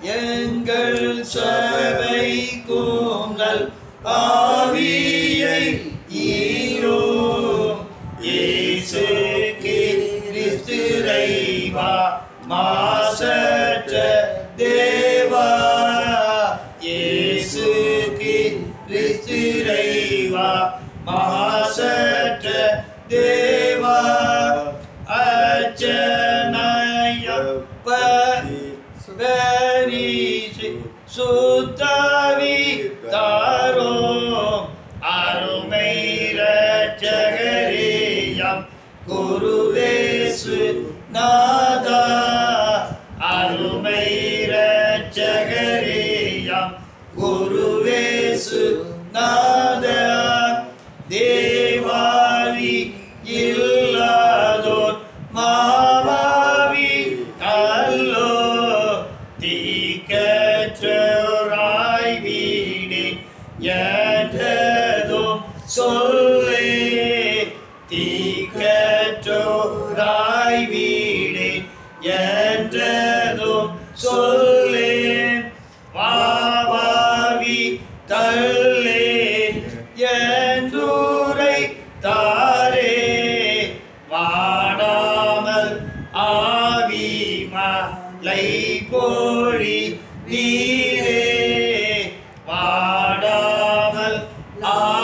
எங்கள் சபை கூந்தல் ஆவியை ஈரோம் இயேசு கிறிஸ்து இறைவா மாசற்ற தேவா இயேசு கிறிஸ்து இறைவா மாசற்ற தேவா அச்சனையப்ப பரிசு சுத்தாவி தாரோம் அருமை ரட்சகரேயம் குருவேசு நாதா அருமை ரட்சகரேயம் குருவேசு நாதா தேவாவி இல்லாதோர் மாவாவி அல்லோ தீக்கற்றோராய் வீடு என்றதும் சொல்லே தீக்கற்றோராய் வீடு என்றதும் சொல்லே வாவாவி தள்ளே என்றூரை தாரே வாடாமல் ஆவி மலை போழி நீரே வாடாமல் ஆ